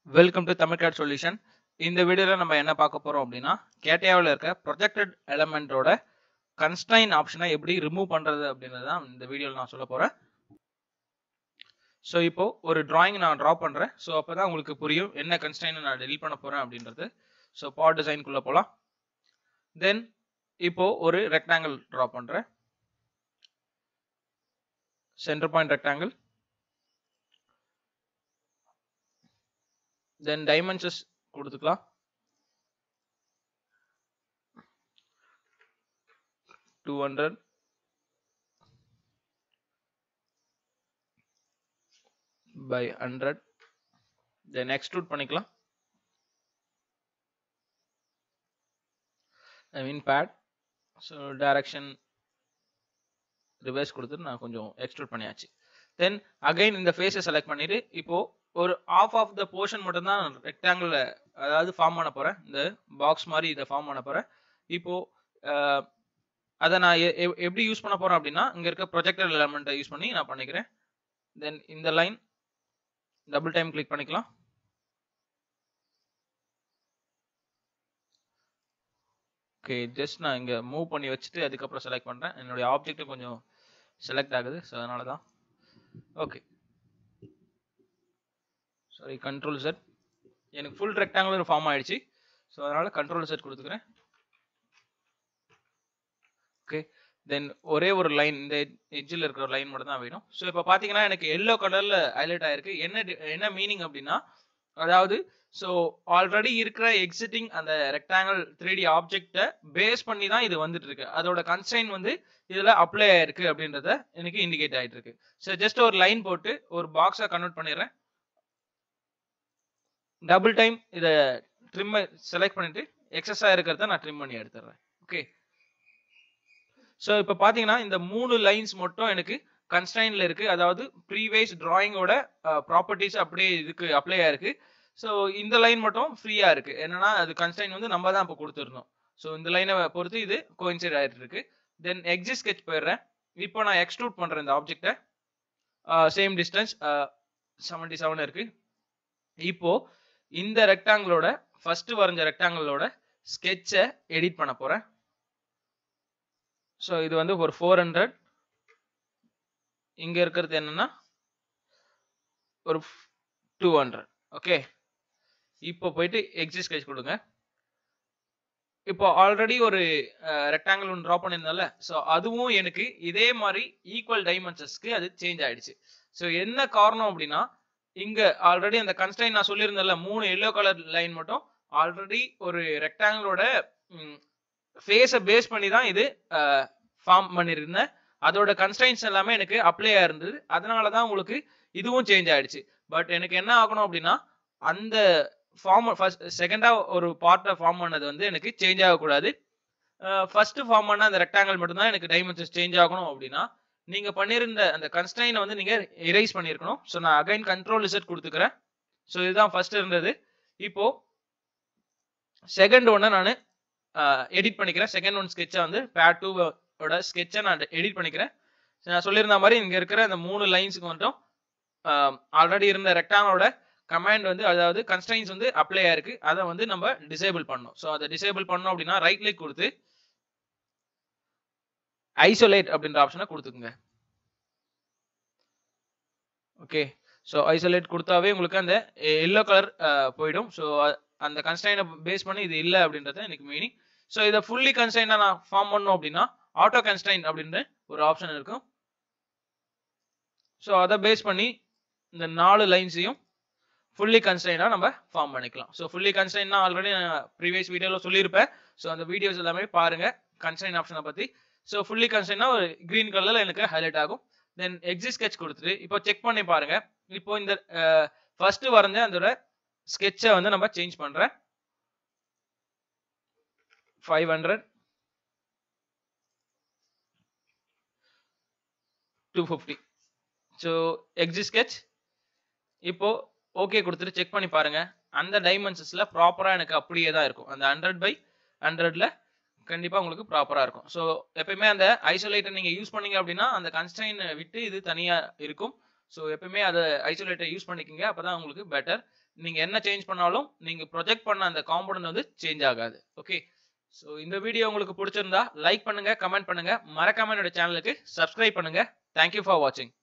welcome to Tamil CAD solution இந்த வீடியோல நம்ம என்ன பார்க்க போறோம் அப்படின்னா கேட்டியாவில் இருக்க ப்ரொஜெக்டட் எலமெண்டோட கன்ஸ்டைன் ஆப்ஷனை எப்படி ரிமூவ் பண்றது அப்படின்றது தான் இந்த வீடியோவில் நான் சொல்ல போறேன் ஸோ இப்போ ஒரு டிராயிங் நான் ட்ரா பண்றேன் ஸோ அப்பதான் உங்களுக்கு புரியும் என்ன கன்ஸ்டைன் நான் டெலிட் பண்ண போறேன் அப்படின்றது ஸோ பாட் டிசைன்குள்ள போகலாம் தென் இப்போ ஒரு ரெக்டாங்கிள் ட்ரா பண்றேன் centre point rectangle then dimensions கொடுத்துக்கலாம் two hundred by hundred then extrude பண்ணிக்கலாம் I mean pad so direction reverse கொடுத்துட்டு நான் கொஞ்சம் எக்ஸ்ட்ரூட் பண்ணியாச்சு தென் அகைன் இந்த ஃபேஸை செலக்ட் பண்ணிட்டு இப்போ ஒரு ஆஃப் ஆஃப் த போர்ஷன் மட்டும் தான் ரெக்டாங்கிள் அதாவது ஃபார்ம் பண்ண போறேன் இந்த பாக்ஸ் மாதிரி இதை ஃபார்ம் பண்ண போறேன் இப்போ அதை நான் எப்படி யூஸ் பண்ண போறேன் அப்படின்னா இங்க இருக்க ப்ரொஜெக்டர் எலமெண்ட்டை யூஸ் பண்ணி நான் பண்ணிக்கிறேன் தென் இந்த லைன் டபுள் டைம் கிளிக் பண்ணிக்கலாம் ஓகே ஜஸ்ட் நான் இங்கே மூவ் பண்ணி வச்சுட்டு அதுக்கப்புறம் செலக்ட் பண்ணுறேன் என்னுடைய ஆப்ஜெக்ட் கொஞ்சம் செலக்ட் ஆகுது ஸோ அதனால தான் ஓகே சாரி கண்ட்ரோல் செட் எனக்கு ஃபுல் ரெக்டாங்குலர் ஃபார்ம் ஆயிடுச்சு ஸோ அதனால கண்ட்ரோல் செட் கொடுத்துக்கிறேன் ஓகே தென் ஒரே ஒரு லைன் இந்த எட்ஜில் இருக்கிற ஒரு லைன் மட்டும் தான் வேணும் ஸோ இப்போ பார்த்தீங்கன்னா எனக்கு எல்லோ கலரில் ஹைலைட் ஆயிருக்கு என்ன என்ன மீனிங் அப்படின்னா அதாவது ஸோ ஆல்ரெடி இருக்கிற எக்ஸிட்டிங் அந்த ரெக்டாங்கிள் த்ரீ டி ஆப்ஜெக்டை பேஸ் பண்ணி தான் இது வந்துட்டு இருக்கு அதோட கன்ஸ்டைன் வந்து இதில் அப்ளை ஆயிருக்கு அப்படின்றத எனக்கு இண்டிகேட் ஆயிட்டு இருக்கு ஸோ ஜஸ்ட் ஒரு லைன் போட்டு ஒரு பாக்ஸை கன்வெர்ட் பண்ணிடுறேன் டபுள் டைம் இதை ட்ரிம் செலக்ட் பண்ணிட்டு எக்ஸஸாக இருக்கிறத நான் ட்ரிம் பண்ணி எடுத்துடுறேன் ஓகே ஸோ இப்போ பார்த்தீங்கன்னா இந்த மூணு லைன்ஸ் மட்டும் எனக்கு கன்ஸ்டைன்ல இருக்கு அதாவது ப்ரீவைஸ் டிராயிங்கோட ப்ராப்பர்ட்டிஸ் அப்படியே இதுக்கு அப்ளை ஆயிருக்கு ஸோ இந்த லைன் மட்டும் ஃப்ரீயா இருக்கு என்னன்னா அது கன்ஸ்டைன் வந்து நம்ம தான் இப்போ கொடுத்துருந்தோம் ஸோ இந்த லைனை பொறுத்து இது கோயின்சைட் ஆயிட்டு இருக்கு தென் எக்ஸி ஸ்கெச் போயிடுறேன் இப்போ நான் எக்ஸ்ட்ரூட் பண்றேன் இந்த ஆப்ஜெக்டை சேம் டிஸ்டன்ஸ் செவன்டி செவன் இருக்கு இப்போ இந்த ரெக்டாங்கிளோட ஃபர்ஸ்ட் வரைஞ்ச ரெக்டாங்கிளோட ஸ்கெட்சை எடிட் பண்ண போறேன் ஸோ இது வந்து ஒரு ஃபோர் ஹண்ட்ரட் இங்க இருக்கிறது என்னன்னா ஒரு டூ ஹண்ட்ரட் ஓகே இப்போ போயிட்டு எக்ஸிட் ஸ்கெச் கொடுங்க இப்போ ஆல்ரெடி ஒரு ரெக்டாங்கிள் ஒன்று ட்ரா பண்ணியிருந்தால ஸோ அதுவும் எனக்கு இதே மாதிரி ஈக்குவல் டைமென்ஷன்ஸ்க்கு அது சேஞ்ச் ஆயிடுச்சு ஸோ என்ன காரணம் அப்படின்னா இங்க ஆல்ரெடி அந்த கன்ஸ்டைன் நான் சொல்லியிருந்தேன்ல மூணு எல்லோ கலர் லைன் மட்டும் ஆல்ரெடி ஒரு ரெக்டாங்கிளோட ஃபேஸை பேஸ் பண்ணி தான் இது ஃபார்ம் பண்ணியிருந்தேன் அதோட கன்ஸ்டைன்ஸ் எல்லாமே எனக்கு அப்ளை ஆயிருந்தது அதனால தான் உங்களுக்கு இதுவும் சேஞ்ச் ஆயிடுச்சு பட் எனக்கு என்ன ஆகணும் அப்படின்னா அந்த ஃபார்ம் ஃபர்ஸ்ட் செகண்டா ஒரு பார்ட்டை ஃபார்ம் பண்ணது வந்து எனக்கு சேஞ்ச் ஆகக்கூடாது ஃபர்ஸ்ட் ஃபார்ம் பண்ண அந்த ரெக்டாங்கிள் மட்டும்தான் எனக்கு டைமென்ஷன்ஸ் சேஞ்ச் ஆகணும் அப்படின்னா நீங்க பண்ணிருந்த அந்த கன்ஸ்டைனை வந்து நீங்க எரேஸ் பண்ணிருக்கணும் ஸோ நான் அகைன் கண்ட்ரோல் ரிசல்ட் கொடுத்துக்கிறேன் ஸோ இதுதான் ஃபர்ஸ்ட் இருந்தது இப்போ செகண்ட் ஒன்னை நான் எடிட் பண்ணிக்கிறேன் செகண்ட் ஒன் ஸ்கெட்சை வந்து பேட் டூவோட ஸ்கெட்சை நான் எடிட் பண்ணிக்கிறேன் நான் சொல்லியிருந்த மாதிரி இங்க இருக்கிற அந்த மூணு லைன்ஸுக்கு மட்டும் ஆல்ரெடி இருந்த ரெக்டாங்கோட கமாண்ட் வந்து அதாவது கன்ஸ்டைன்ஸ் வந்து அப்ளை ஆயிருக்கு அதை வந்து நம்ம டிசேபிள் பண்ணணும் ஸோ அதை டிசேபிள் பண்ணோம் அப்படின்னா ரைட் கிளிக் கொடுத்து ஐசோலேட் அப்படின்ற ஆப்ஷனை கொடுத்துக்குங்க ஓகே ஸோ ஐசோலேட் கொடுத்தாவே உங்களுக்கு அந்த எல்லோ கலர் போயிடும் ஸோ அந்த கன்ஸ்டைனை பேஸ் பண்ணி இது இல்லை அப்படின்றத எனக்கு மீனிங் ஸோ இதை ஃபுல்லி கன்ஸ்டைனா நான் ஃபார்ம் பண்ணோம் அப்படின்னா ஆட்டோ கன்ஸ்டைன் அப்படின்ற ஒரு ஆப்ஷன் இருக்கும் ஸோ அதை பேஸ் பண்ணி இந்த நாலு லைன்ஸையும் ஃபுல்லி கன்ஸ்டைனா நம்ம ஃபார்ம் பண்ணிக்கலாம் ஸோ ஃபுல்லி கன்ஸ்டைன்னா ஆல்ரெடி நான் ப்ரீவியஸ் வீடியோவில் சொல்லியிருப்பேன் ஸோ அந்த வீடியோஸ் எல்லாமே பாருங்க கன்ஸ்டைன் ஆப்ஷனை பற்றி ஸோ ஃபுல்லி கன்ஸ்டைனா ஒரு கிரீன் கலரில் எனக்கு ஹைலைட் ஆகும் தென் எக்ஸிட் ஸ்கெச் கொடுத்துட்டு இப்போ செக் பண்ணி பாருங்க இப்போ இந்த ஃபர்ஸ்ட் வரைஞ்ச அதோட ஸ்கெட்சை வந்து நம்ம சேஞ்ச் பண்றேன் five hundred two fifty so exit sketch இப்போ ஓகே கொடுத்துட்டு செக் பண்ணி பாருங்க அந்த டைமென்ஷன்ஸ்ல ப்ராப்பரா எனக்கு அப்படியே தான் இருக்கும் அந்த ஹண்ட்ரட் பை ஹண்ட்ரட்ல கண்டிப்பா உங்களுக்கு ப்ராப்பரா இருக்கும் ஸோ எப்பயுமே அந்த ஐசோலேட்டர் நீங்க யூஸ் பண்ணீங்க அப்படின்னா அந்த கன்ஸ்டைன் விட்டு இது தனியா இருக்கும் ஸோ எப்பயுமே அதை ஐசோலேட்டர் யூஸ் பண்ணிக்கோங்க அப்பதான் உங்களுக்கு பெட்டர் நீங்க என்ன சேஞ்ச் பண்ணாலும் நீங்க ப்ரொஜெக்ட் பண்ண அந்த காம்பனன்ட் வந்து சேஞ்ச் ஆகாது ஓகே ஸோ இந்த வீடியோ உங்களுக்கு பிடிச்சிருந்தா லைக் பண்ணுங்க கமெண்ட் பண்ணுங்க மறக்காம என்னோட சேனலுக்கு சப்ஸ்கிரைப் பண்ணுங்க தேங்க்யூ ஃபார் வாட்சிங்